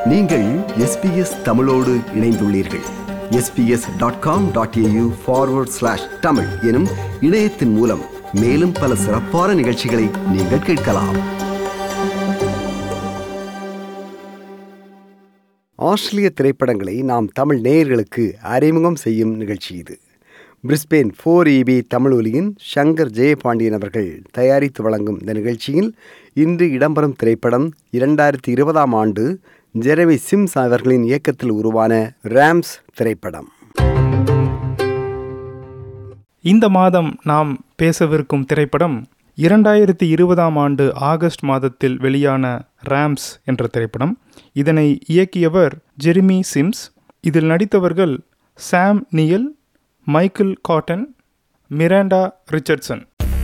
நீங்கள் எஸ்பிஎஸ் தமிழோடு இணைந்துள்ளீர்கள் SBS dot com dot AU forward slash Tamil எனும் இணையத்தின் மூலம் மேலும் பல சிறப்பான நிகழ்ச்சிகளை நீங்கள் கேட்கலாம் ஆஸ்திரேலிய திரைப்படங்களை நாம் தமிழ் நேயர்களுக்கு அறிமுகம் செய்யும் நிகழ்ச்சி இது பிரிஸ்பேன் ஃபோர் இபி தமிழ் ஒலியின் சங்கர் ஜெயபாண்டியன் அவர்கள் தயாரித்து வழங்கும் இந்த நிகழ்ச்சியில் இன்று இடம்பெறும் திரைப்படம் இரண்டாயிரத்தி இருபதாம் ஆண்டு ஜெரவி சிம்ஸ் அவர்களின் இயக்கத்தில் உருவான ராம்ஸ் திரைப்படம் இந்த மாதம் நாம் பேசவிருக்கும் திரைப்படம் இரண்டாயிரத்தி இருபதாம் ஆண்டு ஆகஸ்ட் மாதத்தில் வெளியான ராம்ஸ் என்ற திரைப்படம் இதனை இயக்கியவர் ஜெரிமி சிம்ஸ் இதில் நடித்தவர்கள் Sam Neill Michael Caton Miranda Richardson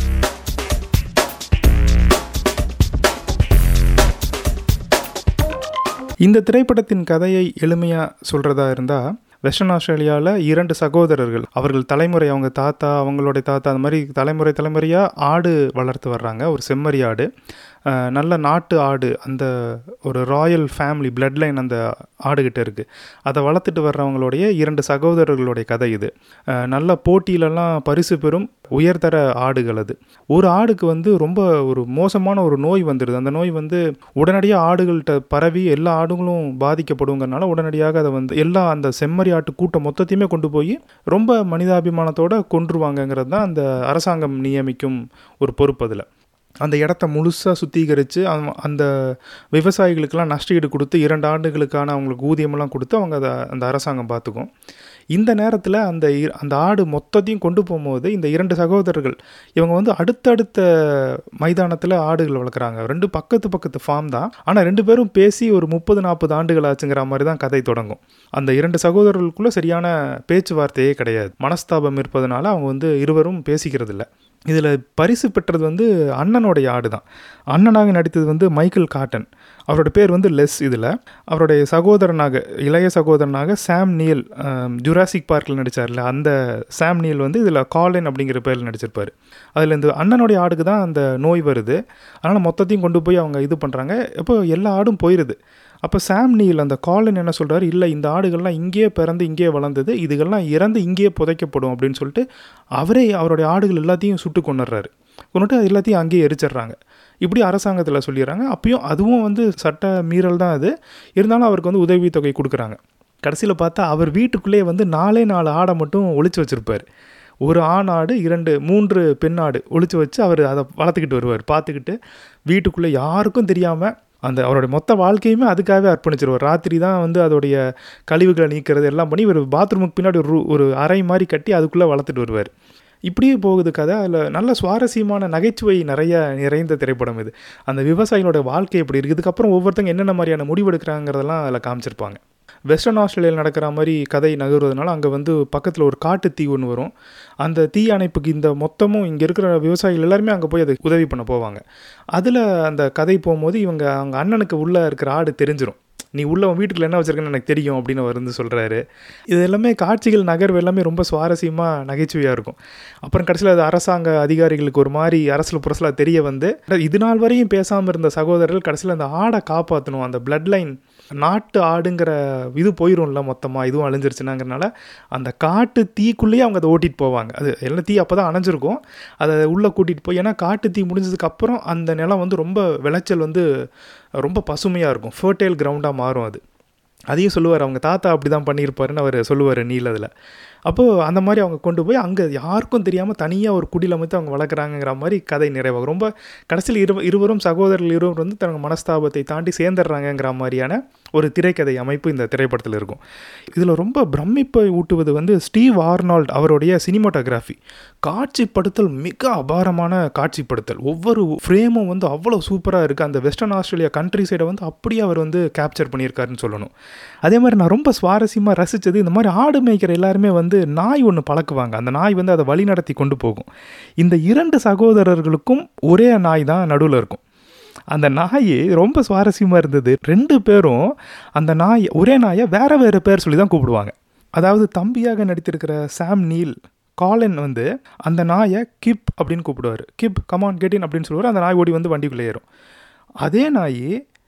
இந்த திரைப்படத்தின் கதையை எளிமையாக சொல்கிறதா இருந்தால் வெஸ்டர்ன் ஆஸ்திரேலியாவில் இரண்டு சகோதரர்கள் அவர்கள் தலைமுறை அவங்க தாத்தா அவங்களுடைய தாத்தா அந்த மாதிரி தலைமுறை தலைமுறையாக ஆடு வளர்த்து வர்றாங்க ஒரு செம்மறி ஆடு அஹ், நல்ல நாட்டு ஆடு அந்த ஒரு ராயல் ஃபேமிலி பிளட் லைன் அந்த ஆடுகிட்ட இருக்குது அதை வளர்த்துட்டு வர்றவங்களுடைய இரண்டு சகோதரர்களுடைய கதை இது அஹ், நல்ல போட்டியிலலாம் பரிசு பெறும் உயர்தர ஆடுகள் அது ஒரு ஆடுக்கு வந்து ரொம்ப ஒரு மோசமான ஒரு நோய் வந்துடுது அந்த நோய் வந்து உடனடியாக ஆடுகள்கிட்ட பரவி எல்லா ஆடுகளும் பாதிக்கப்படுங்கிறனால உடனடியாக அதை வந்து எல்லா அந்த செம்மறி ஆட்டு கூட்டம் மொத்தத்தையுமே கொண்டு போய் ரொம்ப மனிதாபிமானத்தோட கொன்றுவாங்கங்கிறது தான் அந்த அரசாங்கம் நியமிக்கும் ஒரு பொறுப்பு அதில் அந்த இடத்த முழுசாக சுத்திகரித்து அந்த விவசாயிகளுக்கெல்லாம் நஷ்டஈடு கொடுத்து இரண்டு ஆண்டுகளுக்கான அவங்களுக்கு ஊதியமெல்லாம் கொடுத்து அவங்க அதை அந்த அரசாங்கம் பார்த்துக்கும் இந்த நேரத்தில் அந்த இ- அந்த ஆடு மொத்தத்தையும் கொண்டு போகும்போது இந்த இரண்டு சகோதரர்கள் இவங்க வந்து அடுத்தடுத்த மைதானத்தில் ஆடுகள் வளர்க்குறாங்க ரெண்டு பக்கத்து பக்கத்து ஃபார்ம் தான் ஆனால் ரெண்டு பேரும் பேசி ஒரு முப்பது நாற்பது ஆண்டுகள் ஆச்சுங்கிற மாதிரி தான் கதை தொடங்கும் அந்த இரண்டு சகோதரர்களுக்குள்ள சரியான பேச்சுவார்த்தையே கிடையாது மனஸ்தாபம் இருப்பதனால அவங்க வந்து இருவரும் பேசிக்கிறது இல்ல இதில் பரிசு பெற்றது வந்து அண்ணனுடைய ஆடு தான் அண்ணனாக நடித்தது வந்து மைக்கேல் காட்டன் அவரோட பேர் வந்து லெஸ் இதில் அவருடைய சகோதரனாக இளைய சகோதரனாக சாம் நீல் ஜுராசிக் பார்க்கில் நடித்தார்ல அந்த சாம் நீல் வந்து இதில் காலின் அப்படிங்கிற பேரில் நடிச்சிருப்பார் அதில் இந்த அண்ணனுடைய ஆடுக்கு தான் அந்த நோய் வருது அதனால் மொத்தத்தையும் கொண்டு போய் அவங்க இது பண்ணுறாங்க இப்போ எல்லா ஆடும் போயிடுது அப்போ சாம் நீல் அந்த காலின் என்ன சொல்கிறாரு இல்லை இந்த ஆடுகள்லாம் இங்கேயே பிறந்து இங்கேயே வளர்ந்தது இதுகள்லாம் இறந்து இங்கேயே புதைக்கப்படும் அப்படின்னு சொல்லிட்டு அவரே அவருடைய ஆடுகள் எல்லாத்தையும் சுட்டு கொண்டுடுறாரு கொண்டுட்டு அது எல்லாத்தையும் அங்கேயே எரிச்சிடுறாங்க இப்படி அரசாங்கத்தில் சொல்லிடுறாங்க அப்பயும் அதுவும் வந்து சட்ட மீறல் தான் அது இருந்தாலும் அவருக்கு வந்து உதவித்தொகை கொடுக்குறாங்க கடைசியில் பார்த்தா அவர் வீட்டுக்குள்ளேயே வந்து நாலே நாலு ஆடை மட்டும் ஒளிச்சு வச்சுருப்பார் ஒரு ஆண் ஆடு இரண்டு மூன்று பெண் ஆடு ஒளிச்சு வச்சு அவர் அதை வளர்த்துக்கிட்டு வருவார் பார்த்துக்கிட்டு வீட்டுக்குள்ளே யாருக்கும் தெரியாமல் அந்த அவருடைய மொத்த வாழ்க்கையுமே அதுக்காகவே அர்ப்பணிச்சிருவார் ராத்திரி தான் வந்து அதோடைய கழிவுகளை நீக்கிறது எல்லாம் பண்ணி ஒரு பாத்ரூமுக்கு பின்னாடி ஒரு ரூ- ஒரு அறை மாதிரி கட்டி அதுக்குள்ளே வளர்த்துட்டு வருவார் இப்படியே போகுது கதை அதில் நல்ல சுவாரஸ்யமான நகைச்சுவை நிறைய நிறைந்த திரைப்படம் இது அந்த விவசாயிகளோட வாழ்க்கை எப்படி இருக்குது இதுக்கப்புறம் ஒவ்வொருத்தங்க என்னென்ன மாதிரியான முடிவெடுக்கிறாங்கிறதெல்லாம் அதில் காமிச்சிருப்பாங்க வெஸ்டர்ன் ஆஸ்திரேலியாவில் நடக்கிற மாதிரி கதை நகர்வதனால அங்கே வந்து பக்கத்தில் ஒரு காட்டு தீ ஒன்று வரும் அந்த தீ அணைப்புக்கு இந்த மொத்தமும் இங்கே இருக்கிற விவசாயிகள் எல்லாருமே அங்கே போய் அதை உதவி பண்ண போவாங்க அதில் அந்த கதை போகும்போது இவங்க அவங்க அண்ணனுக்கு உள்ளே இருக்கிற ஆடு தெரிஞ்சிரும் நீ உள்ள உன் வீட்டுக்குள்ள என்ன வச்சிருக்கன்னு எனக்கு தெரியும் அப்படின்னு அவர் வந்து சொல்கிறாரு இது எல்லாமே காட்சிகள் நகர்வு எல்லாமே ரொம்ப சுவாரஸ்யமாக நகைச்சுவையாக இருக்கும் அப்புறம் கடைசியில் அது அரசாங்க அதிகாரிகளுக்கு ஒரு மாதிரி அரசியல் புரசலாக தெரிய வந்து இது நாள் வரையும் பேசாமல் இருந்த சகோதரர்கள் கடைசியில் அந்த ஆடை காப்பாற்றணும் அந்த பிளட் லைன் நாட்டு ஆடுங்கிற இது போயிரும்ல மொத்தமாக இதுவும் அழிஞ்சிருச்சுனாங்கிறனால அந்த காட்டு தீக்குள்ளேயே அவங்க அதை ஓட்டிகிட்டு போவாங்க அது எல்லாம் தீ அப்போ தான் அணைஞ்சிருக்கும் அதை உள்ளே கூட்டிகிட்டு போய் ஏன்னா காட்டு தீ முடிஞ்சதுக்கப்புறம் அந்த நிலம் வந்து ரொம்ப விளைச்சல் வந்து ரொம்ப பசுமையாக இருக்கும் ஃபர்டைல் கிரவுண்டாக மாறும் அது அதையும் சொல்லுவார் அவங்க தாத்தா அப்படி தான் பண்ணியிருப்பாருன்னு அவர் சொல்லுவார் நீலதில் அப்போது அந்த மாதிரி அவங்க கொண்டு போய் அங்கே யாருக்கும் தெரியாமல் தனியாக ஒரு குடியில் அமைத்து அவங்க வளர்க்குறாங்கங்கிற மாதிரி கதை நிறைவாகும் ரொம்ப கடைசியில் இரு இருவரும் சகோதரர்கள் இருவரும் வந்து தனக்கு மனஸ்தாபத்தை தாண்டி சேர்ந்துடுறாங்கங்கிற மாதிரியான ஒரு திரைக்கதை அமைப்பு இந்த திரைப்படத்தில் இருக்கும் இதில் ரொம்ப பிரமிப்பை ஊட்டுவது வந்து ஸ்டீவ் ஆர்னால்ட் அவருடைய சினிமாட்டோகிராஃபி காட்சிப்படுத்தல் மிக அபாரமான காட்சிப்படுத்தல் ஒவ்வொரு ஃப்ரேமும் வந்து அவ்வளோ சூப்பராக இருக்குது அந்த வெஸ்டர்ன் ஆஸ்திரேலியா கண்ட்ரி சைடை வந்து அப்படியே அவர் வந்து கேப்சர் பண்ணியிருக்காருன்னு சொல்லணும் அதே மாதிரி நான் ரொம்ப சுவாரஸ்யமாக ரசித்தது இந்த மாதிரி ஆடு மேய்க்கிற எல்லாருமே வந்து நாய் ஒன்று பழக்குவாங்க அந்த நாய் வந்து அதை வழி நடத்தி கொண்டு போகும் இந்த இரண்டு சகோதரர்களுக்கும் ஒரே நாய் தான் நடுவில் இருக்கும் அந்த நாய் ரொம்ப சுவாரஸ்யமாக இருந்தது ரெண்டு பேரும் அந்த நாய் ஒரே நாயை வேற வேறு பேர் சொல்லி தான் கூப்பிடுவாங்க அதாவது தம்பியாக நடித்திருக்கிற சாம் நீல் காலன் வந்து அந்த நாயை கிப் அப்படின்னு கூப்பிடுவார் கிப் கமான் கெட்டின் அப்படின்னு சொல்லுவார் அந்த நாய் ஓடி வந்து வண்டிக்குள்ளே ஏறும் அதே நாய்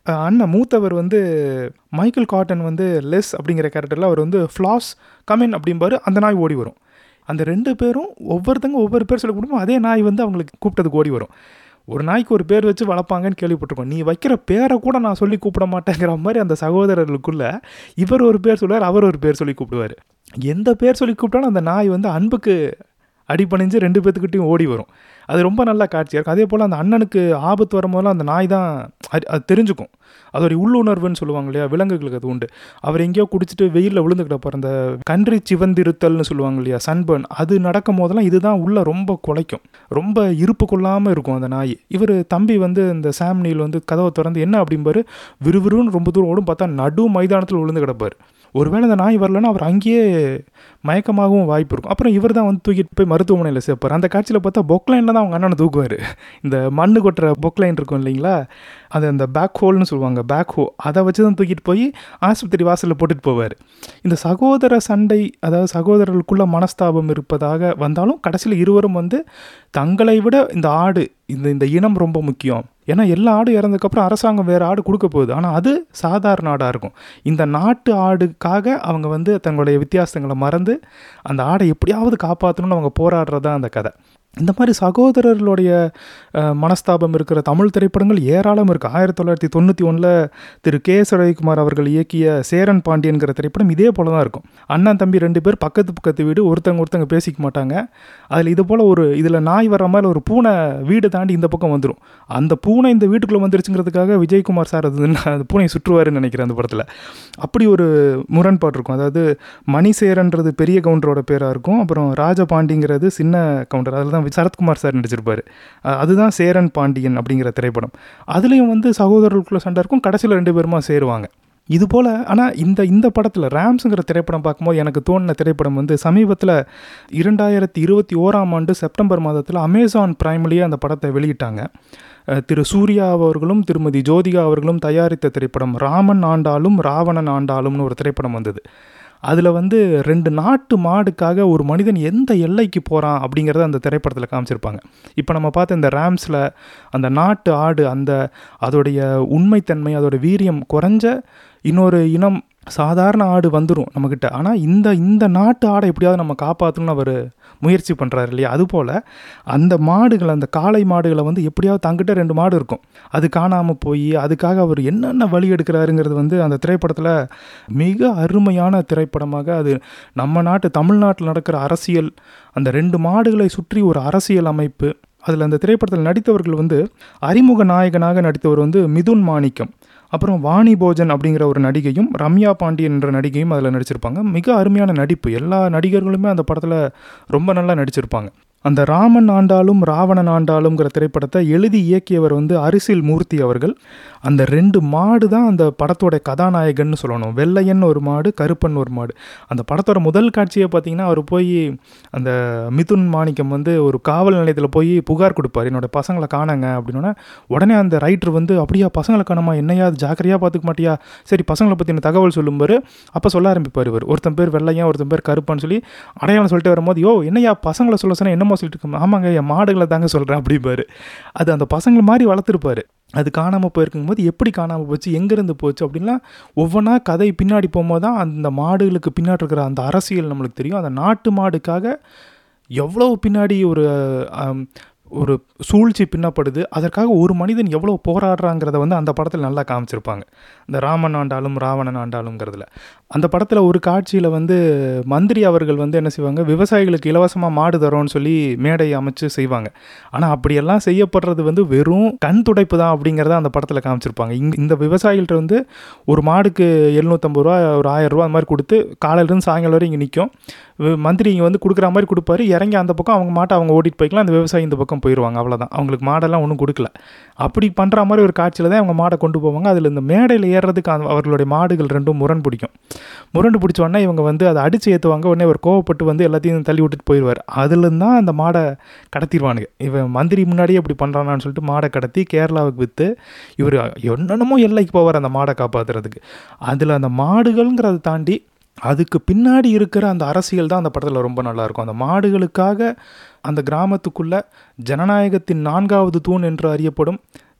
அஹ், அண்ணன் மூத்தவர் வந்து மைக்கேல் காட்டன் வந்து லெஸ் அப்படிங்கிற கேரக்டரில் அவர் வந்து ஃப்ளாஸ் கமின் அப்படிம்பாரு அந்த நாய் ஓடி வரும் அந்த ரெண்டு பேரும் ஒவ்வொருத்தங்க ஒவ்வொரு பேர் சொல்லி கொடுப்போம் அதே நாய் வந்து அவங்களுக்கு கூப்பிட்டதுக்கு ஓடி வரும் ஒரு நாய்க்கு ஒரு பேர் வச்சு வளர்ப்பாங்கன்னு கேள்விப்பட்டிருக்கோம் நீ வைக்கிற பேரை கூட நான் சொல்லி கூப்பிட மாட்டேங்கிற மாதிரி அந்த சகோதரர்களுக்குள்ள இவர் ஒரு பேர் சொல்லுவார் அவர் ஒரு பேர் சொல்லி கூப்பிடுவார் எந்த பேர் சொல்லி கூப்பிட்டாலும் அந்த நாய் வந்து அன்புக்கு அடிபணிஞ்சு ரெண்டு பேர்த்துக்கிட்டையும் ஓடி வரும் அது ரொம்ப நல்ல காட்சியாக இருக்கும் அதே போல் அந்த அண்ணனுக்கு ஆபத்து வரும்போதெல்லாம் அந்த நாய் தான் அது அது தெரிஞ்சுக்கும் அதோடைய உள்ளுணர்வுன்னு சொல்லுவாங்க இல்லையா விலங்குகளுக்கு அது உண்டு அவர் எங்கேயோ குடிச்சிட்டு வெயிலில் விழுந்து கிடப்பார் அந்த கன்றி சிவந்திருத்தல்னு சொல்லுவாங்க இல்லையா சன்பர்ன் அது நடக்கும் போதெல்லாம் இதுதான் உள்ள ரொம்ப குலைக்கும் ரொம்ப இருப்பு கொள்ளாமல் இருக்கும் அந்த நாய் இவர் தம்பி வந்து இந்த சாம் நீல் வந்து கதவை திறந்து என்ன அப்படிம்பாரு விறுவிறுன்னு ரொம்ப தூரம் ஓடும் பார்த்தா நடு மைதானத்தில் விழுந்து கிடப்பார் ஒருவேளை அந்த நாய் வரலன்னா அவர் அங்கேயே மயக்கமாகவும் வாய்ப்பு இருக்கும் அப்புறம் இவர் தான் வந்து தூக்கிட்டு போய் மருத்துவமனையில் சேர்ப்பார் அந்த காட்சியில் பார்த்தா பொக்லைனில் தான் அவங்க அண்ணனை தூக்குவார் இந்த மண்ணு கொட்டுற பொக்லைன் இருக்கும் இல்லைங்களா அது அந்த பேக் ஹோல்னு சொல்லுவாங்க பேக் ஹோ அதை வச்சு தான் தூக்கிட்டு போய் ஆஸ்பத்திரி வாசலில் போட்டுட்டு போவார் இந்த சகோதர சண்டை அதாவது சகோதரர்களுக்குள்ள மனஸ்தாபம் இருப்பதாக வந்தாலும் கடைசியில் இருவரும் வந்து தங்களை விட இந்த ஆடு இந்த இந்த இனம் ரொம்ப முக்கியம் ஏன்னா எல்லா ஆடு இறந்ததுக்கப்புறம் அரசாங்கம் வேறு ஆடு கொடுக்க போகுது ஆனால் அது சாதாரண ஆடாக இருக்கும் இந்த நாட்டு ஆடுக்காக அவங்க வந்து தங்களுடைய வித்தியாசங்களை மறந்து அந்த ஆடை எப்படியாவது காப்பாற்றணும்னு அவங்க போராடுறது தான் அந்த கதை இந்த மாதிரி சகோதரர்களுடைய அஹ், மனஸ்தாபம் இருக்கிற தமிழ் திரைப்படங்கள் ஏராளம் இருக்குது ஆயிரத்தி தொள்ளாயிரத்தி தொண்ணூற்றி ஒன்றில் திரு கே எஸ் ரவிக்குமார் அவர்கள் இயக்கிய சேரன் பாண்டியன்கிற திரைப்படம் இதே போல தான் இருக்கும் அண்ணன் தம்பி ரெண்டு பேர் பக்கத்து பக்கத்து வீடு ஒருத்தங்க ஒருத்தங்க பேசிக்க மாட்டாங்க அதில் இது போல் ஒரு இதில் நாய் வர்ற மாதிரி ஒரு பூனை வீடு தாண்டி இந்த பக்கம் வந்துடும் அந்த பூனை இந்த வீட்டுக்குள்ளே வந்துருச்சுங்கிறதுக்காக விஜயகுமார் சார் அது அந்த பூனையை சுற்றுவாருன்னு நினைக்கிறேன் அந்த படத்தில் அப்படி ஒரு முரண்பாடு இருக்கும் அதாவது மணிசேரன்றது பெரிய கவுண்டரோட பேராக இருக்கும் அப்புறம் ராஜபாண்டிங்கிறது சின்ன கவுண்டர் அதில் தான் சரத்குமார் சார் நடிச்சிருப்பார் அஹ் அதுதான் சேரன் பாண்டியன் அப்படிங்கிற திரைப்படம் அதுலேயும் வந்து சகோதரர்களுக்குள்ள சண்டை இருக்கும் கடைசியில் ரெண்டு பேருமா சேருவாங்க இது போல் ஆனால் இந்த இந்த படத்தில் ரேம்ஸுங்கிற திரைப்படம் பார்க்கும்போது எனக்கு தோணின திரைப்படம் வந்து சமீபத்தில் இரண்டாயிரத்தி இருபத்தி ஓராம் ஆண்டு செப்டம்பர் மாதத்தில் அமேசான் பிரைம்லேயே அந்த படத்தை வெளியிட்டாங்க அஹ் திரு சூர்யா அவர்களும் திருமதி ஜோதிகா அவர்களும் தயாரித்த திரைப்படம் ராமன் ஆண்டாலும் ராவணன் ஆண்டாலும்னு ஒரு திரைப்படம் வந்தது அதில் வந்து ரெண்டு நாட்டு மாடுக்காக ஒரு மனிதன் எந்த எல்லைக்கு போகிறான் அப்படிங்கிறத அந்த திரைப்படத்தில் காமிச்சிருப்பாங்க இப்போ நம்ம பார்த்த இந்த ரேம்ஸில் அந்த நாட்டு ஆடு அந்த அதோடைய உண்மைத்தன்மை அதோட வீரியம் குறைஞ்ச இன்னொரு இனம் சாதாரண ஆடு வந்துடும் நம்மக்கிட்ட ஆனால் இந்த இந்த நாட்டு ஆடை எப்படியாவது நம்ம காப்பாற்றணும்னு அவர் முயற்சி பண்ணுறாரு இல்லையா அதுபோல் அந்த மாடுகள் அந்த காளை மாடுகளை வந்து எப்படியாவது தங்கிட்ட ரெண்டு மாடு இருக்கும் அது காணாமல் போய் அதுக்காக அவர் என்னென்ன வழி எடுக்கிறாருங்கிறது வந்து அந்த திரைப்படத்தில் மிக அருமையான திரைப்படமாக அது நம்ம நாட்டு தமிழ்நாட்டில் நடக்கிற அரசியல் அந்த ரெண்டு மாடுகளை சுற்றி ஒரு அரசியல் அமைப்பு அதில் அந்த திரைப்படத்தில் நடித்தவர்கள் வந்து அறிமுக நாயகனாக நடித்தவர் வந்து மிதுன் மாணிக்கம் அப்புறம் வாணி போஜன் அப்படிங்கிற ஒரு நடிகையும் ரம்யா பாண்டியன் என்ற நடிகையும் அதில் நடிச்சிருப்பாங்க மிக அருமையான நடிப்பு எல்லா நடிகர்களுமே அந்த படத்தில் ரொம்ப நல்லா நடிச்சிருப்பாங்க அந்த ராமன் ஆண்டாலும் ராவணன் ஆண்டாலும்ங்கிற திரைப்படத்தை எழுதி இயக்கியவர் வந்து அரிசில் மூர்த்தி அவர்கள் அந்த ரெண்டு மாடு தான் அந்த படத்தோட கதாநாயகன்னு சொல்லணும் வெள்ளையன் ஒரு மாடு கருப்பன் ஒரு மாடு அந்த படத்தோட முதல் காட்சியை பார்த்தீங்கன்னா அவர் போய் அந்த மிதுன் மாணிக்கம் வந்து ஒரு காவல் நிலையத்தில் போய் புகார் கொடுப்பார் என்னோட பசங்களை காணங்க அப்படின்னா உடனே அந்த ரைட்டர் வந்து அப்படியா பசங்களை காணாமா என்னையா அது ஜாக்கிரதையாக பார்த்துக்க மாட்டியா சரி பசங்களை பற்றின தகவல் சொல்லும்பாரு அப்போ சொல்ல ஆரம்பிப்பார் இவர் ஒருத்தன் பேர் வெள்ளையன் ஒருத்தன் பேர் கருப்பான்னு சொல்லி அடையாளம் சொல்லிட்டு வரும்போது யோ என்னையா பசங்களை சொல்ல சொன்னா என்னமோ சொல்லிட்டு இருக்கோம் ஆமாங்க என் மாடுகளை தாங்க சொல்கிறேன் அப்படிம்பாரு அது அந்த பசங்களை மாதிரி வளர்த்துருப்பாரு அது காணாமல் போயிருக்கும் போது எப்படி காணாமல் போச்சு எங்கேருந்து போச்சு அப்படின்லாம் ஒவ்வொன்றா கதை பின்னாடி போகும்போது தான் அந்த மாடுகளுக்கு பின்னாடி இருக்கிற அந்த அரசியல் நம்மளுக்கு தெரியும் அந்த நாட்டு மாடுக்காக எவ்வளோ பின்னாடி ஒரு ஆம், ஒரு சூழ்ச்சி பின்னப்படுது அதற்காக ஒரு மனிதன் எவ்வளோ போராடுறாங்கிறத வந்து அந்த படத்தில் நல்லா காமிச்சிருப்பாங்க இந்த ராமன் ஆண்டாலும் ராவணன் ஆண்டாலும்ங்கிறதுல அந்த படத்தில் ஒரு காட்சியில் வந்து மந்திரி அவர்கள் வந்து என்ன செய்வாங்க விவசாயிகளுக்கு இலவசமாக மாடு தரோன்னு சொல்லி மேடை அமைச்சு செய்வாங்க ஆனால் அப்படியெல்லாம் செய்யப்படுறது வந்து வெறும் கண் துடைப்பு தான் அப்படிங்கிறத அந்த படத்தில் காமிச்சிருப்பாங்க இங்க இந்த விவசாயிகள்ட்ட வந்து ஒரு மாடுக்கு எழுநூற்றம்பது ரூபா ஒரு ஆயிரம் ரூபா அந்த மாதிரி கொடுத்து காலையிலேருந்து சாயங்காலம் வரை இங்கே நிற்கும் மந்திரி இங்கே வந்து கொடுக்குற மாதிரி கொடுப்பாரு இறங்கி அந்த பக்கம் அவங்க மாட்டை அவங்க ஓட்டிட்டு போய்க்கலாம் அந்த விவசாயி இந்த பக்கம் போயிடுவாங்க அவ்வளோதான் அவங்களுக்கு மாடெல்லாம் ஒன்றும் கொடுக்கல அப்படி பண்ணுற மாதிரி ஒரு காட்சியில் தான் அவங்க மாடை கொண்டு போவாங்க அதில் இந்த மேடையில் ஏறுறதுக்கு அந்த அவர்களுடைய மாடுகள் ரெண்டும் முரண் பிடிக்கும் முரண்டு பிடிச்ச உடனே இவங்க வந்து அதை அடித்து ஏற்றுவாங்க உடனே ஒரு கோவப்பட்டு வந்து எல்லாத்தையும் தள்ளி விட்டுட்டு போயிடுவார் அதுலேருந்து தான் அந்த மாடை கடத்திடுவானுங்க இவன் மந்திரி முன்னாடியே இப்படி பண்ணுறானான்னு சொல்லிட்டு மாடை கடத்தி கேரளாவுக்கு விற்று இவர் என்னென்னமோ எல்லைக்கு போவார் அந்த மாடை காப்பாற்றுறதுக்கு அதில் அந்த மாடுகள்ங்கிறத தாண்டி அதுக்கு பின்னாடி இருக்கிற அந்த அரசியல் தான் அந்த படத்தில் ரொம்ப நல்லாயிருக்கும் அந்த மாடுகளுக்காக அந்த கிராமத்துக்குள்ள ஜனநாயகத்தின் நான்காவது தூண் என்று அறியப்படும்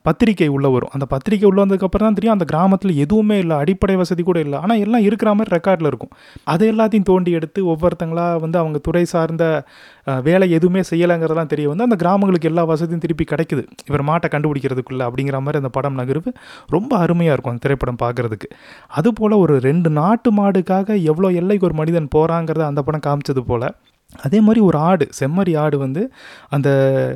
பத்திரிக்கை உள்ளே வரும் அந்த பத்திரிக்கை உள்ளே வந்ததுக்கப்புறம் தான் தெரியும் அந்த கிராமத்தில் எதுவுமே இல்லை அடிப்படை வசதி கூட இல்லை ஆனால் எல்லாம் இருக்கிற மாதிரி ரெக்கார்டில் இருக்கும் அதை எல்லாத்தையும் தோண்டி எடுத்து ஒவ்வொருத்தங்களா வந்து அவங்க துறை சார்ந்த அஹ், வேலை எதுவுமே செய்யலைங்கிறதெல்லாம் தெரிய வந்து அந்த கிராமங்களுக்கு எல்லா வசதியும் திருப்பி கிடைக்குது இவர் மாட்டை கண்டுபிடிக்கிறதுக்குள்ள அப்படிங்கிற மாதிரி அந்த படம் நகர்வு ரொம்ப அருமையாக இருக்கும் அந்த திரைப்படம் பார்க்குறதுக்கு அதுபோல் ஒரு ரெண்டு நாட்டு மாடுக்காக எவ்வளோ எல்லைக்கு ஒரு மனிதன் போகிறாங்கிறத அந்த படம் காமிச்சது போல் அதே மாதிரி ஒரு ஆடு செம்மறி ஆடு வந்து அந்த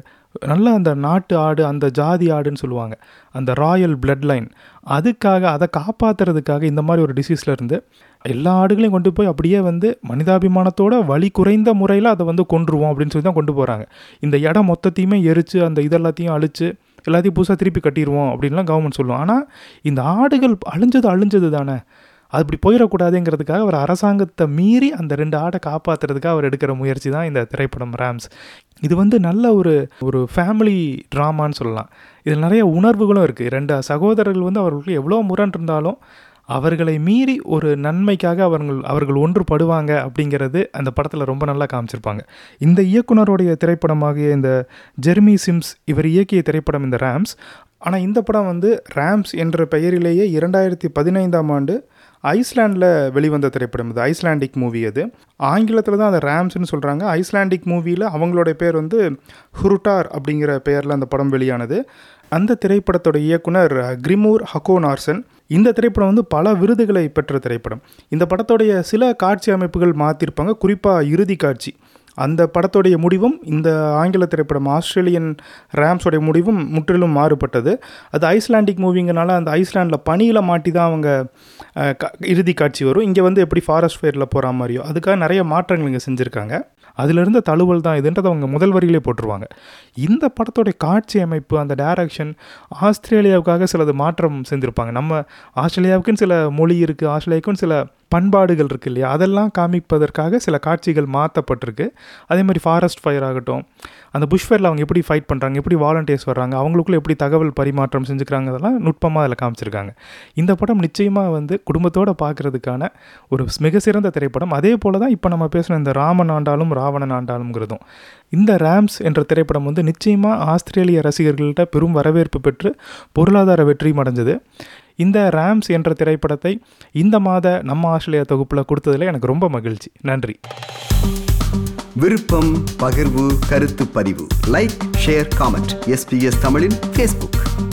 நல்ல அந்த நாட்டு ஆடு அந்த ஜாதி ஆடுன்னு சொல்லுவாங்க அந்த ராயல் பிளட் லைன் அதுக்காக அதை காப்பாற்றுறதுக்காக இந்த மாதிரி ஒரு டிசீஸில் இருந்து எல்லா ஆடுகளையும் கொண்டு போய் அப்படியே வந்து மனிதாபிமானத்தோட வலி குறைந்த முறையில் அதை வந்து கொன்றுவோம் அப்படின்னு சொல்லி தான் கொண்டு போகிறாங்க இந்த இடம் மொத்தத்தையுமே எரித்து அந்த இதெல்லாத்தையும் அழித்து எல்லாத்தையும் புதுசாக திருப்பி கட்டிடுவோம் அப்படின்லாம் கவர்மெண்ட் சொல்லுவோம் ஆனால் இந்த ஆடுகள் அழிஞ்சது அழிஞ்சது தானே அது இப்படி போயிடக்கூடாதுங்கிறதுக்காக அவர் அரசாங்கத்தை மீறி அந்த ரெண்டு ஆடை காப்பாற்றுறதுக்காக அவர் எடுக்கிற முயற்சி தான் இந்த திரைப்படம் ரேம்ஸ் இது வந்து நல்ல ஒரு ஒரு ஃபேமிலி ட்ராமான்னு சொல்லலாம் இதில் நிறைய உணர்வுகளும் இருக்குது ரெண்டு சகோதரர்கள் வந்து அவர்களுக்கு எவ்வளோ முரண் இருந்தாலும் அவர்களை மீறி ஒரு நன்மைக்காக அவர்கள் அவர்கள் ஒன்றுபடுவாங்க அப்படிங்கிறது அந்த படத்தில் ரொம்ப நல்லா காமிச்சிருப்பாங்க இந்த இயக்குனருடைய திரைப்படமாகிய இந்த ஜெர்மி சிம்ஸ் இவர் இயக்கிய திரைப்படம் இந்த ரேம்ஸ் ஆனால் இந்த படம் வந்து ரேம்ஸ் என்ற பெயரிலேயே இரண்டாயிரத்தி பதினைந்தாம் ஆண்டு ஐஸ்லாண்டில் வெளிவந்த திரைப்படம் இது ஐஸ்லாண்டிக் மூவி அது ஆங்கிலத்தில் தான் அதை ரேம்ஸ்னு சொல்கிறாங்க ஐஸ்லாண்டிக் மூவியில் அவங்களுடைய பேர் வந்து ஹுருட்டார் அப்படிங்கிற பெயரில் அந்த படம் வெளியானது அந்த திரைப்படத்தோட இயக்குனர் கிரிமூர் ஹக்கோனார்சன் இந்த திரைப்படம் வந்து பல விருதுகளை பெற்ற திரைப்படம் இந்த படத்தோடைய சில காட்சி அமைப்புகள் மாற்றிருப்பாங்க குறிப்பாக இறுதி காட்சி அந்த படத்துடைய முடிவும் இந்த ஆங்கில திரைப்படம் ஆஸ்திரேலியன் ரேம்ஸோடைய முடிவும் முற்றிலும் மாறுபட்டது அது ஐஸ்லாண்டிக் மூவிங்கனால அந்த ஐஸ்லாண்டில் பனியில் மாட்டி தான் அவங்க அஹ், க- இறுதி காட்சி வரும் இங்கே வந்து எப்படி ஃபாரஸ்ட் ஃபயரில் போகிற மாதிரியோ அதுக்காக நிறைய மாற்றங்கள் இங்கே செஞ்சுருக்காங்க அதிலிருந்த தழுவல் தான் இதுன்றதை அவங்க முதல் வரியிலே போட்டுருவாங்க இந்த படத்தோடைய காட்சி அமைப்பு அந்த டைரக்ஷன் ஆஸ்திரேலியாவுக்காக சிலது மாற்றம் செஞ்சுருப்பாங்க நம்ம ஆஸ்திரேலியாவுக்குன்னு சில மொழி இருக்குது ஆஸ்திரேலியாவுக்குன்னு சில பண்பாடுகள் இருக்கு இல்லையா அதெல்லாம் காமிப்பதற்காக சில காட்சிகள் மாற்றப்பட்டிருக்கு அதே மாதிரி ஃபாரஸ்ட் ஃபயர் ஆகட்டும் அந்த புஷ் ஃபயரில் அவங்க எப்படி ஃபைட் பண்ணுறாங்க எப்படி வாலண்டியர்ஸ் வர்றாங்க அவங்களுக்குள்ள எப்படி தகவல் பரிமாற்றம் செஞ்சுக்கிறாங்க அதெல்லாம் நுட்பமாக அதில் காமிச்சிருக்காங்க இந்த படம் நிச்சயமாக வந்து குடும்பத்தோடு பார்க்குறதுக்கான ஒரு மிக சிறந்த திரைப்படம் அதே போல் தான் இப்போ நம்ம பேசின இந்த ராமன் ஆண்டாலும் ராவணன் ஆண்டாலும்ங்கிறதும் இந்த ரேம்ஸ் என்ற திரைப்படம் வந்து நிச்சயமாக ஆஸ்திரேலிய ரசிகர்கள்ட்ட பெரும் வரவேற்பு பெற்று பொருளாதார வெற்றியும் அடைஞ்சது இந்த ரேம்ஸ் என்ற திரைப்படத்தை இந்த மாத நம்ம ஆஸ்திரேலியா தொகுப்பில் கொடுத்ததில் எனக்கு ரொம்ப மகிழ்ச்சி நன்றி விருப்பம் பகிர்வு கருத்து பதிவு லைக் ஷேர் காமெண்ட் எஸ்பிஎஸ் தமிழின் ஃபேஸ்புக்